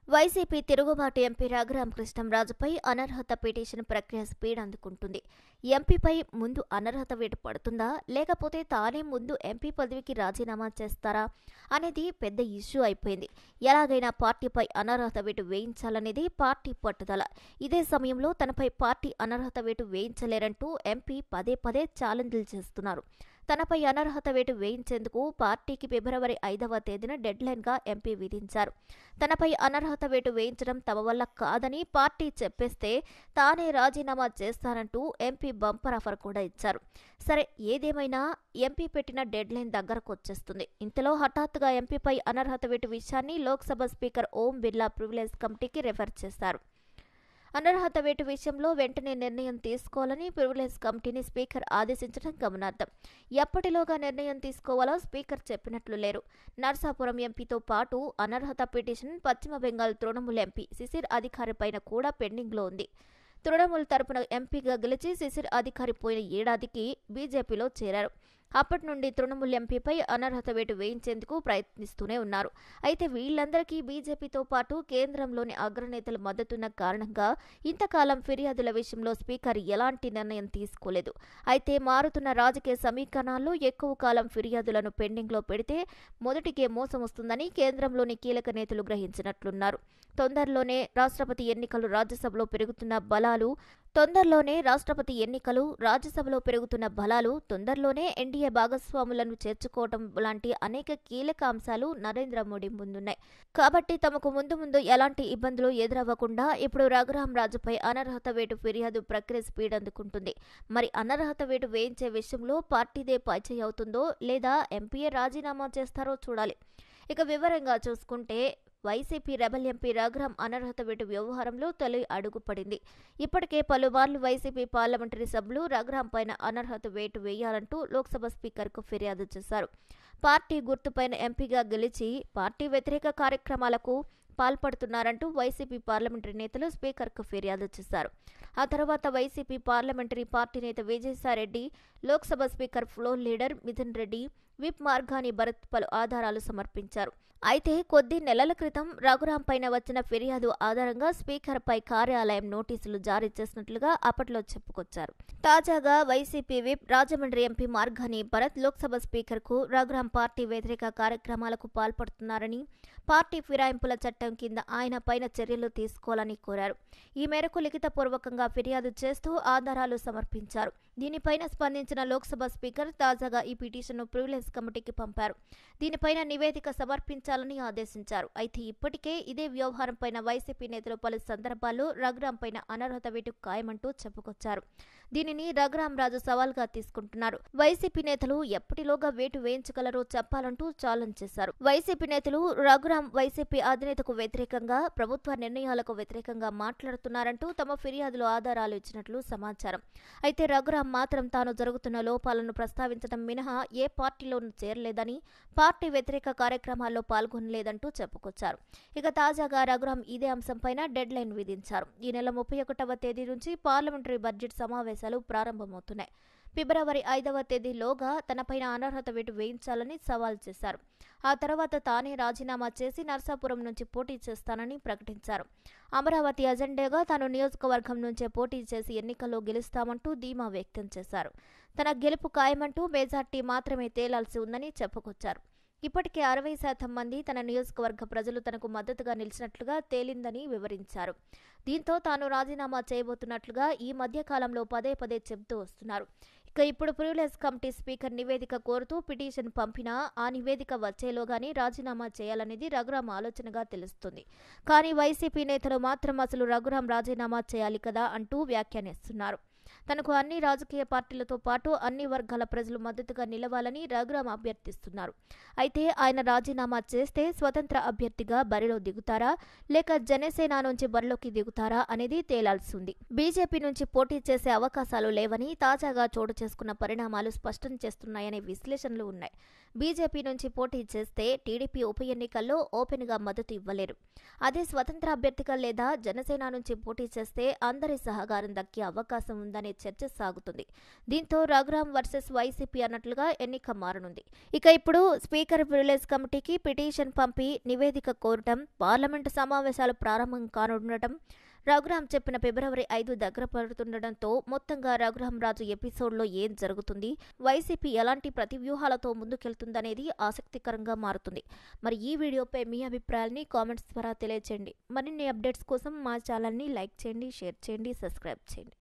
YCP తిరుగుబాటు MP రఘురామకృష్ణంరాజుపై అనర్హత petition ప్రక్రియ స్పీడ్ అందుకుంటుంది ఎంపీపై ముందు అనర్హత వేటు పడుతుందా లేకపోతే తానే ముందు ఎంపీ పదవికి రాజీనామా చేస్తారా అనేది పెద్ద ఇష్యూ అయిపోయింది ఎలాగైనా పార్టీపై అనర్హత వేటు వేయించాలనేది పార్టీ పట్టుదల ఇదే సమయంలో తనపై పార్టీ అనర్హత వేటు వేయించలేరంటూ ఎంపీ పదే పదే ఛాలెంజ్లు చేస్తున్నారు తనపై అనర్హత వేటు వేయించేందుకు పార్టీకి ఫిబ్రవరి ఐదవ తేదీన డెడ్లైన్గా ఎంపీ విధించారు తనపై అనర్హత వేటు వేయించడం తమ వల్ల కాదని పార్టీ చెప్పేస్తే తానే రాజీనామా చేస్తానంటూ ఎంపీ బంపర్ ఆఫర్ కూడా ఇచ్చారు సరే ఏదేమైనా ఎంపీ పెట్టిన డెడ్లైన్ దగ్గరకు వచ్చేస్తుంది ఇంతలో హఠాత్తుగా ఎంపీపై అనర్హత వేటు విషయాన్ని లోక్సభ స్పీకర్ ఓం బిర్లా ప్రివిలేజ్ కమిటీకి రెఫర్ చేశారు అనర్హత వేటు విషయంలో వెంటనే నిర్ణయం తీసుకోవాలని ప్రివిలేజ్ కమిటీని స్పీకర్ ఆదేశించడం గమనార్థం ఎప్పటిలోగా నిర్ణయం తీసుకోవాలో స్పీకర్ చెప్పినట్లు లేరు నర్సాపురం ఎంపీతో పాటు అనర్హత పిటిషన్ పశ్చిమ బెంగాల్ తృణమూల్ ఎంపీ శిశిర్ అధికారి పైన కూడా పెండింగ్లో ఉంది తృణమూల్ తరపున ఎంపీగా గెలిచి శిశిర్ అధికారి పోయిన ఏడాదికి బీజేపీలో చేరారు అప్పటి నుండి తృణమూల్ ఎంపీపై అనర్హత వేటు వేయించేందుకు ప్రయత్నిస్తూనే ఉన్నారు అయితే వీళ్ళందరికీ బీజేపీతో పాటు కేంద్రంలోని అగ్రనేతల మద్దతున్న కారణంగా ఇంతకాలం ఫిర్యాదుల విషయంలో స్పీకర్ ఎలాంటి నిర్ణయం తీసుకోలేదు అయితే మారుతున్న రాజకీయ సమీకరణాల్లో ఎక్కువ కాలం ఫిర్యాదులను పెండింగ్లో పెడితే మొదటికే మోసం వస్తుందని కేంద్రంలోని కీలక నేతలు గ్రహించినట్లున్నారు తొందరలోనే రాష్ట్రపతి ఎన్నికలు రాజ్యసభలో పెరుగుతున్న బలాలు తొందరలోనే రాష్ట్రపతి ఎన్నికలు రాజ్యసభలో పెరుగుతున్న బలాలు తొందరలోనే ఎన్డీఏ భాగస్వాములను చేర్చుకోవటం లాంటి అనేక కీలక అంశాలు నరేంద్ర మోడీ ముందున్నాయి కాబట్టి తమకు ముందు ముందు ఎలాంటి ఇబ్బందులు ఎదురవ్వకుండా ఇప్పుడు రఘురాం రాజుపై అనర్హత వేటు ఫిర్యాదు ప్రక్రియ స్పీడ్ అందుకుంటుంది మరి అనర్హత వేటు వేయించే విషయంలో పార్టీదే పైచేయి అవుతుందో లేదా ఎంపీఏ రాజీనామా చేస్తారో చూడాలి ఇక వివరంగా చూసుకుంటే వైసీపీ రెబల్ ఎంపీ రఘురాం అనర్హత వేటు వ్యవహారంలో తొలి అడుగు పడింది ఇప్పటికే పలుమార్లు వైసీపీ పార్లమెంటరీ సభ్యులు రఘురాం పైన అనర్హత వేటు వేయాలంటూ లోక్సభ స్పీకర్కు ఫిర్యాదు చేశారు పార్టీ గుర్తుపైన ఎంపీగా గెలిచి పార్టీ వ్యతిరేక కార్యక్రమాలకు పాల్పడుతున్నారంటూ వైసీపీ పార్లమెంటరీ నేతలు స్పీకర్కు ఫిర్యాదు చేశారు ఆ తర్వాత వైసీపీ పార్లమెంటరీ పార్టీ నేత Vijayasai Reddy Lok Sabha speaker floor leader Mithun Reddy whip Margani Bharat పలు ఆధారాలు సమర్పించారు అయితే కొద్ది నెలల క్రితం రఘురాం పైన వచ్చిన ఫిర్యాదు ఆధారంగా స్పీకర్ పై కార్యాలయం నోటీసులు జారీ చేసినట్లుగా అప్పట్లో చెప్పుకొచ్చారు తాజాగా YCP whip Rajahmundry MP Margani Bharat Lok Sabha speaker కు రఘురాం పార్టీ వ్యతిరేక కార్యక్రమాలకు పాల్పడుతున్నారని పార్టీ ఫిరాయింపుల చట్టం కింద ఆయన పైన చర్యలు తీసుకోవాలని కోరారు ఈ మేరకు లిఖితపూర్వకంగా ఫిర్యాదు చేస్తూ ఆధారాలు సమర్పించారు దీనిపైన స్పందించిన లోక్సభ స్పీకర్ తాజాగా ఈ పిటిషన్ను ప్రివిలేజ్ కమిటీకి పంపారు దీనిపైన నివేదిక సమర్పించాలని ఆదేశించారు అయితే ఇప్పటికే ఇదే వ్యవహారంపైన వైసీపీ నేతలు పలు సందర్భాల్లో రఘురాం పైన అనర్హత వేటు ఖాయమంటూ చెప్పుకొచ్చారు దీనిని రఘురాం రాజు సవాల్గా తీసుకుంటున్నారు వైసీపీ నేతలు ఎప్పటిలోగా వేటు వేయించగలరో చెప్పాలంటూ ఛాలెంజ్ చేశారు వైసీపీ నేతలు రఘురాం వైసీపీ అధినేతకు వ్యతిరేకంగా ప్రభుత్వ నిర్ణయాలకు వ్యతిరేకంగా మాట్లాడుతున్నారంటూ తమ ఫిర్యాదులో ఆధారాలు ఇచ్చినట్లు సమాచారం అయితే రఘురాం మాత్రం తాను జరుగుతున్న లోపాలను ప్రస్తావించడం మినహా ఏ పార్టీలోనూ చేరలేదని పార్టీ వ్యతిరేక కార్యక్రమాల్లో పాల్గొనలేదంటూ చెప్పుకొచ్చారు ఇక తాజాగా రఘురాం ఇదే అంశంపైన డెడ్ లైన్ విధించారు ఈ నెల ముప్పై ఒకటవ తేదీ నుంచి పార్లమెంటరీ బడ్జెట్ సమావేశాలు ప్రారంభమవుతున్నాయి ఫిబ్రవరి ఐదవ తేదీలోగా తనపైన అనర్హత వేటు వేయించాలని సవాల్ చేశారు ఆ తర్వాత తానే రాజీనామా చేసి నర్సాపురం నుంచి పోటీ చేస్తానని ప్రకటించారు అమరావతి అజెండాగా తాను నియోజకవర్గం నుంచే పోటీ చేసి ఎన్నికల్లో గెలుస్తామంటూ ధీమా వ్యక్తం చేశారు తన గెలుపు ఖాయమంటూ మెజార్టీ మాత్రమే తేలాల్సి ఉందని చెప్పుకొచ్చారు ఇప్పటికే అరవై శాతం మంది తన నియోజకవర్గ ప్రజలు తనకు మద్దతుగా నిలిచినట్లుగా తేలిందని వివరించారు దీంతో తాను రాజీనామా చేయబోతున్నట్లుగా ఈ మధ్య కాలంలో పదే పదే చెబుతూ వస్తున్నారు ఇక ఇప్పుడు ప్రివిలేజ్ కమిటీ స్పీకర్ నివేదిక కోరుతూ పిటిషన్ పంపినా ఆ నివేదిక వచ్చేలోగానే రాజీనామా చేయాలనేది రఘురాం ఆలోచనగా తెలుస్తుంది కానీ వైసీపీ నేతలు మాత్రం అసలు రఘురాం రాజీనామా చేయాలి కదా అంటూ వ్యాఖ్యానిస్తున్నారు తనకు అన్ని రాజకీయ పార్టీలతో పాటు అన్ని వర్గాల ప్రజలు మద్దతుగా నిలవాలని రఘురాం అభ్యర్థిస్తున్నారు అయితే ఆయన రాజీనామా చేస్తే స్వతంత్ర అభ్యర్థిగా బరిలో దిగుతారా లేక జనసేన నుంచి బరిలోకి దిగుతారా అనేది తేలాల్సి ఉంది బీజేపీ నుంచి పోటీ చేసే అవకాశాలు లేవని తాజాగా చోటు చేసుకున్న పరిణామాలు స్పష్టం చేస్తున్నాయనే విశ్లేషణలు ఉన్నాయి బీజేపీ నుంచి పోటీ చేస్తే టీడీపీ ఉప ఎన్నికల్లో ఓపెన్గా మద్దతు ఇవ్వలేరు అదే స్వతంత్ర అభ్యర్థిగా లేదా జనసేన నుంచి పోటీ చేస్తే అందరి సహకారం దక్కే అవకాశం ఉందనే చర్చ సాగుతుంది దీంతో రఘురాం వర్సెస్ వైసీపీ అన్నట్లుగా ఎన్నిక మారనుంది ఇక ఇప్పుడు స్పీకర్ ప్రివిలేజ్ కమిటీకి పిటిషన్ పంపి నివేదిక కోరటం పార్లమెంటు సమావేశాలు ప్రారంభం కానుండటం రఘురాం చెప్పిన ఫిబ్రవరి ఐదు దగ్గర పడుతుండటంతో మొత్తంగా రఘురాం రాజు ఎపిసోడ్లో ఏం జరుగుతుంది వైసీపీ ఎలాంటి ప్రతివ్యూహాలతో ముందుకెళ్తుందనేది ఆసక్తికరంగా మారుతుంది మరి ఈ వీడియోపై మీ అభిప్రాయాల్ని కామెంట్స్ ద్వారా తెలియచేయండి మరిన్ని అప్డేట్స్ కోసం మా ఛానల్ని లైక్ చేయండి షేర్ చేయండి సబ్స్క్రైబ్ చేయండి